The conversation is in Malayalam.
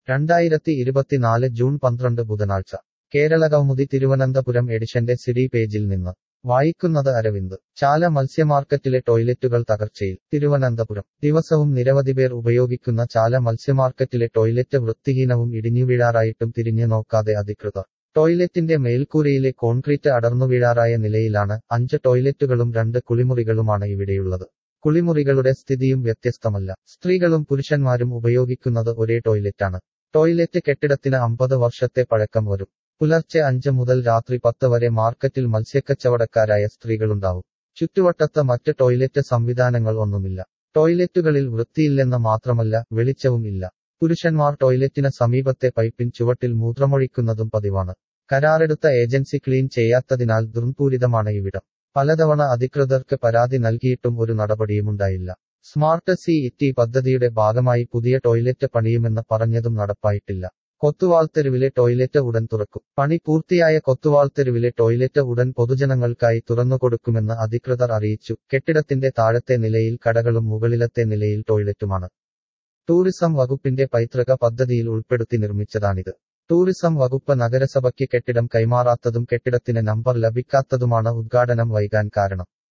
രണ്ടായിരത്തി ഇരുപത്തിനാല് ജൂൺ പന്ത്രണ്ട് ബുധനാഴ്ച കേരള കൗമുദി തിരുവനന്തപുരം എഡിഷന്റെ സിഡി പേജിൽ നിന്ന് വായിക്കുന്നത് അരവിന്ദ് ചാല മത്സ്യമാർക്കറ്റിലെ ടോയ്ലറ്റുകൾ തകർച്ചയിൽ തിരുവനന്തപുരം ദിവസവും നിരവധി പേർ ഉപയോഗിക്കുന്ന ചാല മത്സ്യമാർക്കറ്റിലെ ടോയ്ലറ്റ് വൃത്തിഹീനവും ഇടിഞ്ഞുവീഴാറായിട്ടും തിരിഞ്ഞു നോക്കാതെ അധികൃതർ ടോയ്ലറ്റിന്റെ മേൽക്കൂരയിലെ കോൺക്രീറ്റ് അടർന്നുവീഴാറായ നിലയിലാണ് അഞ്ച് ടോയ്ലറ്റുകളും രണ്ട് കുളിമുറികളുമാണ് ഇവിടെയുള്ളത് കുളിമുറികളുടെ സ്ഥിതിയും വ്യത്യസ്തമല്ല സ്ത്രീകളും പുരുഷന്മാരും ഉപയോഗിക്കുന്നത് ഒരേ ടോയ്ലറ്റാണ് ടോയ്ലറ്റ് കെട്ടിടത്തിന് അമ്പത് വർഷത്തെ പഴക്കം വരും പുലർച്ചെ അഞ്ച് മുതൽ രാത്രി പത്ത് വരെ മാർക്കറ്റിൽ മത്സ്യക്കച്ചവടക്കാരായ സ്ത്രീകളുണ്ടാവും ചുറ്റുവട്ടത്ത് മറ്റ് ടോയ്ലറ്റ് സംവിധാനങ്ങൾ ഒന്നുമില്ല ടോയ്ലറ്റുകളിൽ വൃത്തിയില്ലെന്ന് മാത്രമല്ല വെളിച്ചവും ഇല്ല പുരുഷന്മാർ ടോയ്ലറ്റിന് സമീപത്തെ പൈപ്പിൻ ചുവട്ടിൽ മൂത്രമൊഴിക്കുന്നതും പതിവാണ് കരാറെടുത്ത ഏജൻസി ക്ലീൻ ചെയ്യാത്തതിനാൽ ദുർപൂരിതമാണ് ഇവിടം പലതവണ അധികൃതർക്ക് പരാതി നൽകിയിട്ടും ഒരു നടപടിയുമുണ്ടായില്ല സ്മാർട്ട് സി ഇറ്റി പദ്ധതിയുടെ ഭാഗമായി പുതിയ ടോയ്ലറ്റ് പണിയുമെന്ന് പറഞ്ഞതും നടപ്പായിട്ടില്ല കൊത്തുവാൾത്തെരുവിലെ ടോയ്ലറ്റ് ഉടൻ തുറക്കും പണി പൂർത്തിയായ കൊത്തുവാൾത്തെരുവിലെ ടോയ്ലറ്റ് ഉടൻ പൊതുജനങ്ങൾക്കായി തുറന്നുകൊടുക്കുമെന്ന് അധികൃതർ അറിയിച്ചു കെട്ടിടത്തിന്റെ താഴത്തെ നിലയിൽ കടകളും മുകളിലത്തെ നിലയിൽ ടോയ്ലറ്റുമാണ് ടൂറിസം വകുപ്പിന്റെ പൈതൃക പദ്ധതിയിൽ ഉൾപ്പെടുത്തി നിർമ്മിച്ചതാണിത് ടൂറിസം വകുപ്പ് നഗരസഭയ്ക്ക് കെട്ടിടം കൈമാറാത്തതും കെട്ടിടത്തിന് നമ്പർ ലഭിക്കാത്തതുമാണ് ഉദ്ഘാടനം വൈകാൻ കാരണം